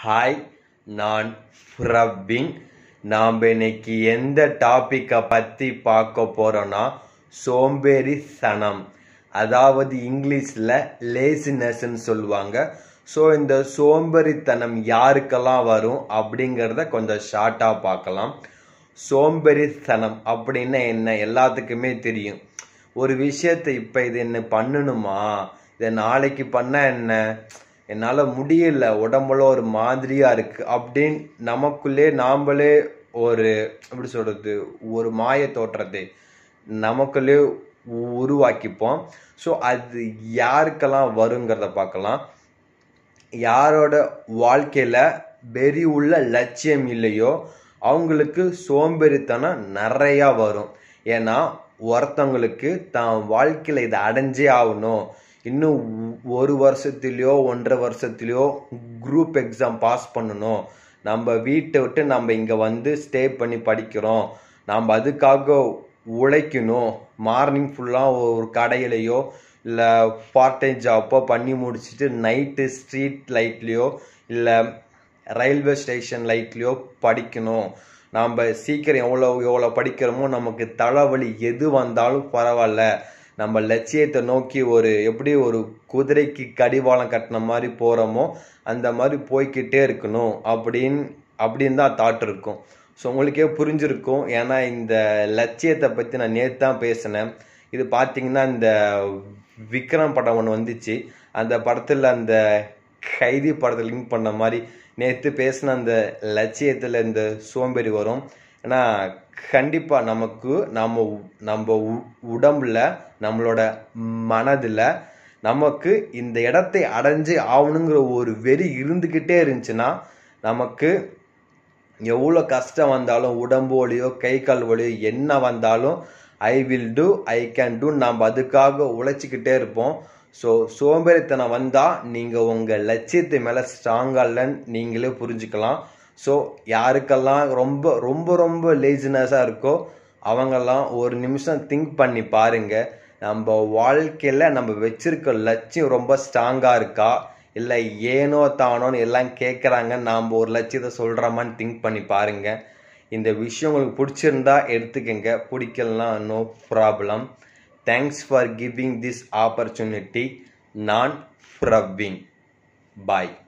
hi நான் பிரபின் நாம் இன்னைக்கு எந்த டாப்பிக்கை பற்றி பார்க்க போகிறோன்னா சோம்பேறி சனம் அதாவது இங்கிலீஷில் லேசினஸ்ன்னு சொல்லுவாங்க ஸோ இந்த சோம்பேறித்தனம் யாருக்கெல்லாம் வரும் அப்படிங்கிறத கொஞ்சம் ஷார்ட்டாக பார்க்கலாம் சோம்பேறித்தனம் அப்படின்னா என்ன எல்லாத்துக்குமே தெரியும் ஒரு விஷயத்தை இப்போ இது என்ன பண்ணணுமா இதை நாளைக்கு பண்ண என்ன என்னால் முடியல உடம்புல ஒரு மாதிரியா இருக்கு அப்படின்னு நமக்குள்ளே நாமளே ஒரு எப்படி சொல்றது ஒரு மாய தோற்றத்தை நமக்குள்ளே உருவாக்கிப்போம் ஸோ அது யாருக்கெல்லாம் வருங்கிறத பார்க்கலாம் யாரோட வாழ்க்கையில வெறி உள்ள லட்சியம் இல்லையோ அவங்களுக்கு சோம்பேறித்தனம் நிறையா வரும் ஏன்னா ஒருத்தவங்களுக்கு தான் வாழ்க்கையில இதை அடைஞ்சே ஆகணும் இன்னும் ஒரு வருஷத்துலயோ ஒன்றரை வருஷத்துலயோ குரூப் எக்ஸாம் பாஸ் பண்ணணும் நம்ம வீட்டை விட்டு நம்ம இங்க வந்து ஸ்டே பண்ணி படிக்கிறோம் நம்ம அதுக்காக உழைக்கணும் மார்னிங் ஃபுல்லாக ஒரு கடையிலையோ இல்லை பார்ட் டைம் ஜாப்போ பண்ணி முடிச்சுட்டு நைட்டு ஸ்ட்ரீட் லைட்லேயோ இல்லை ரயில்வே ஸ்டேஷன் லைட்லேயோ படிக்கணும் நாம் சீக்கிரம் எவ்வளோ எவ்வளோ படிக்கிறோமோ நமக்கு தலைவலி எது வந்தாலும் பரவாயில்ல நம்ம லட்சியத்தை நோக்கி ஒரு எப்படி ஒரு குதிரைக்கு கடிவாளம் கட்டின மாதிரி போகிறோமோ அந்த மாதிரி போய்கிட்டே இருக்கணும் அப்படின்னு அப்படின்னு தான் தாட் இருக்கும் ஸோ உங்களுக்கே புரிஞ்சிருக்கும் ஏன்னா இந்த லட்சியத்தை பற்றி நான் நேற்று தான் பேசினேன் இது பார்த்தீங்கன்னா இந்த விக்ரம் படம் ஒன்று வந்துச்சு அந்த படத்தில் அந்த கைதி படத்தை லிங்க் பண்ண மாதிரி நேற்று பேசின அந்த லட்சியத்தில் இந்த சோம்பேறி வரும் ஏன்னா கண்டிப்பாக நமக்கு நம்ம நம்ம உடம்புல நம்மளோட மனதில் நமக்கு இந்த இடத்தை அடைஞ்சு ஆகணுங்கிற ஒரு வெறி இருந்துக்கிட்டே இருந்துச்சுன்னா நமக்கு எவ்வளோ கஷ்டம் வந்தாலும் உடம்பு வலியோ கை கால் வலியோ என்ன வந்தாலும் I will do I can do நம்ம அதுக்காக உழைச்சிக்கிட்டே இருப்போம் ஸோ சோம்பேறித்தனம் வந்தால் நீங்கள் உங்கள் லட்சியத்து மேலே ஸ்ட்ராங்காக இல்லைன்னு நீங்களே புரிஞ்சுக்கலாம் ஸோ யாருக்கெல்லாம் ரொம்ப ரொம்ப ரொம்ப லேசினஸாக இருக்கோ அவங்கெல்லாம் ஒரு நிமிஷம் திங்க் பண்ணி பாருங்க நம்ம வாழ்க்கையில் நம்ம வச்சிருக்க லட்சியம் ரொம்ப ஸ்ட்ராங்காக இருக்கா இல்லை ஏனோ தானோன்னு எல்லாம் கேட்குறாங்க நாம் ஒரு லட்சியத்தை சொல்கிறோமான்னு திங்க் பண்ணி பாருங்க இந்த விஷயம் உங்களுக்கு பிடிச்சிருந்தா எடுத்துக்கங்க பிடிக்கலாம் no problem thanks for giving this opportunity நான் பிரவீன் பாய்